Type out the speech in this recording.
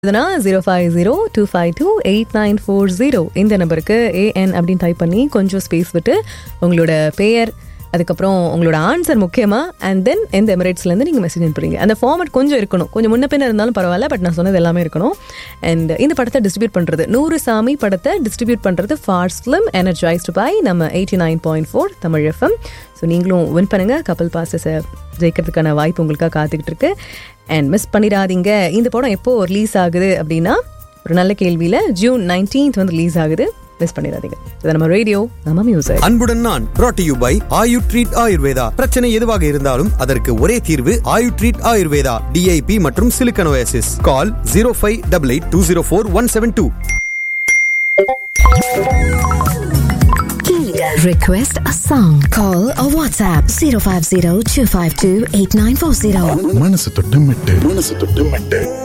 இதுனா zero five zero two five two eight nine four zero இந்த நம்பருக்கு AN அப்படின்னு டைப் பண்ணி கொஞ்சம் ஸ்பேஸ் விட்டு உங்களோட பெயர் அதுக்கப்புறம் உங்களோட ஆன்சர் முக்கியமாக அண்ட் தென் எந்த எமிரேட்ஸ்லேருந்து நீங்கள் மெசேஜ் அனுப்புறீங்க அந்த ஃபார்மட் கொஞ்சம் இருக்கணும் கொஞ்சம் முன்ன பின்ன இருந்தாலும் பரவாயில்ல பட் நான் சொன்னது எல்லாமே இருக்கணும் அண்ட் இந்த படத்தை டிஸ்ட்ரிபியூட் பண்ணுறது நூறு சாமி படத்தை டிஸ்ட்ரிபியூட் பண்ணுறது ஃபார்ஸ் ஃபிலிம் எனர்ஜைஸ்டு பை நம்ம eighty nine point four Tamil FM so நீங்களும் வின் பண்ணுங்கள் கப்பல் பாசஸை ஜெயிக்கிறதுக்கான வாய்ப்பு உங்களுக்காக காத்துக்கிட்டு இருக்கு அண்ட் மிஸ் பண்ணிடாதீங்க இந்த படம் எப்போ ரிலீஸ் ஆகுது அப்படின்னா ஒரு நல்ல கேள்வியில் ஜூன் நைன்டீன்த் வந்து ரிலீஸ் ஆகுது மிஸ் பண்ணிடாதீங்க இது நம்ம ரேடியோ நம்ம மியூசிக் அன்புடன் நான் brought to you by Ayu treat Ayurveda பிரச்சனை எதுவாக இருந்தாலும் அதற்கு ஒரே தீர்வு ஆயு ட்ரீட் ஆயுர்வேதா டிஐபி மற்றும் சிலிக்கனோசிஸ் call zero five double eight two zero four one seven two Request a song. Call or WhatsApp 050 252 8940. மனசு தொட்டு மெட்டு மனசு தொட்டு மெட்டு